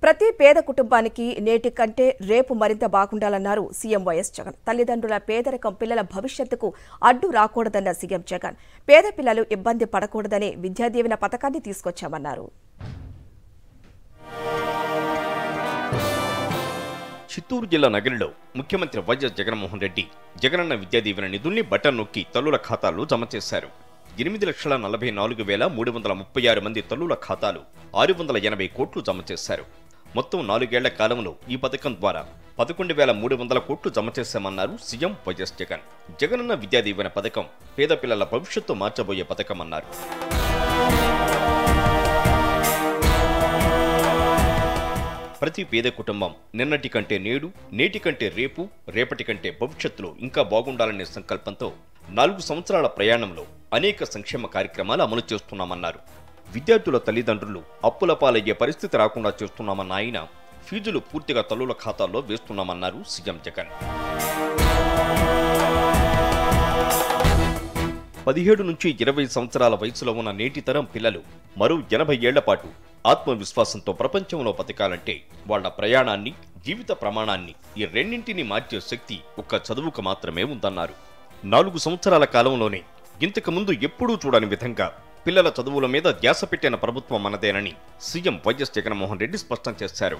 ప్రతి పేద కుటుంబానికి నేటి కంటే రేపు మరింత బాగుండాలన్నారు సీఎం వైఎస్ జగన్ తల్లిదండ్రుల పేదరికం పిల్లల భవిష్యత్తుకు అడ్డు రాకూడదన్న సీఎం జగన్ పేద పిల్లలు ఇబ్బంది పడకూడదనే విద్యాదీవెన పథకాన్ని తీసుకొచ్చామన్నారు చిత్తూరు జిల్లా నగరిలో ముఖ్యమంత్రి వైఎస్ జగన్మోహన్ రెడ్డి జగనన్న విద్యా దీవెన నిధుల్ని బటన్ నొక్కి తల్లుల ఖాతాల్లో జమ చేశారు ఎనిమిది లక్షల నలభై నాలుగు వేల మూడు వందల ముప్పై ఆరు మంది తల్లుల ఖాతాలు ఆరు వందల ఎనభై కోట్లు జమ చేశారు మొత్తం నాలుగేళ్ల కాలంలో ఈ పథకం ద్వారా పదకొండు వేల మూడు వందల కోట్లు జమ చేశామన్నారు సీఎం వైఎస్ జగన్ జగనన్న విద్యా దీవెన పథకం పేద పిల్లల భవిష్యత్తు మార్చబోయే పథకం అన్నారు ప్రతి పేద కుటుంబం నిన్నటి కంటే నేడు నేటి కంటే రేపు రేపటి కంటే భవిష్యత్తులో ఇంకా బాగుండాలనే సంకల్పంతో నాలుగు సంవత్సరాల ప్రయాణంలో అనేక సంక్షేమ కార్యక్రమాలు అమలు చేస్తున్నామన్నారు విద్యార్థుల తల్లిదండ్రులు అప్పుల పాలయ్యే పరిస్థితి రాకుండా చేస్తున్నామన్న ఆయన ఫీజులు పూర్తిగా తల్లుల ఖాతాల్లో వేస్తున్నామన్నారు సీఎం జగన్ పదిహేడు నుంచి ఇరవై సంవత్సరాల వయసులో ఉన్న నేటి తరం పిల్లలు మరో ఎనభై ఏళ్ల పాటు ఆత్మవిశ్వాసంతో ప్రపంచంలో బతకాలంటే వాళ్ళ ప్రయాణాన్ని జీవిత ప్రమాణాన్ని ఈ రెండింటిని మార్చే శక్తి ఒక్క చదువుకు మాత్రమే ఉందన్నారు నాలుగు సంవత్సరాల కాలంలోనే ఇంతకు ముందు ఎప్పుడూ చూడని విధంగా పిల్లల చదువుల మీద ధ్యాస పెట్టిన ప్రభుత్వం మనదేనని సీఎం వైఎస్ జగన్మోహన్ రెడ్డి స్పష్టం చేశారు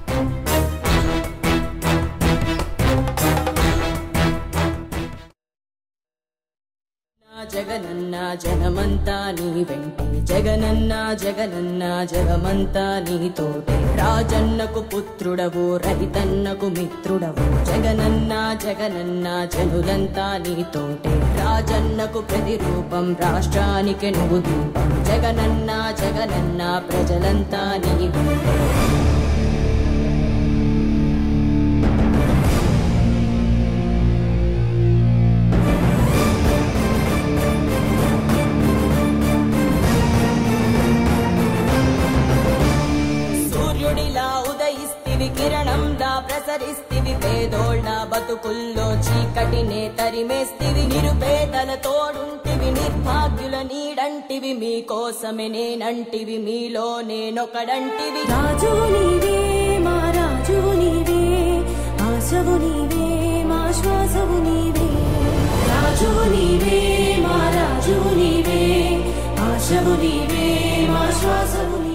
నా జగనన్న జనమంతా నీ వెంటే జగనన్న జగనన్న జగమంతా నీతోటే రాజన్నకు పుత్రుడవు రైతన్నకు మిత్రుడవు జగనన్న జగనన్న జనులంతా నీతోటే రాజన్నకు ప్రతిరూపం రాష్ట్రానికి నువ్వు దీపం జగనన్న జగనన్న ప్రజలంతా నీ వెంటే సూర్యుడిలా ఉదయిస్తివి కిరణంలా ప్రసరిస్తివి పేదోళ్ళ బతుకుల్లో చీకటినే తరిమేస్తివి నిరుపేదల తోడుంటివి నిర్భాగ్యుల నీడంటివి మీకోసమే నేనంటివి మీలో నేనొకడంటివి రాజు నీవే మా రాజు నీవే ఆశవు నీవే మా శ్వాసవు నీవే రాజు నీవే మా రాజు నీవే ఆశవు నీవే మా శ్వాసవు నీవే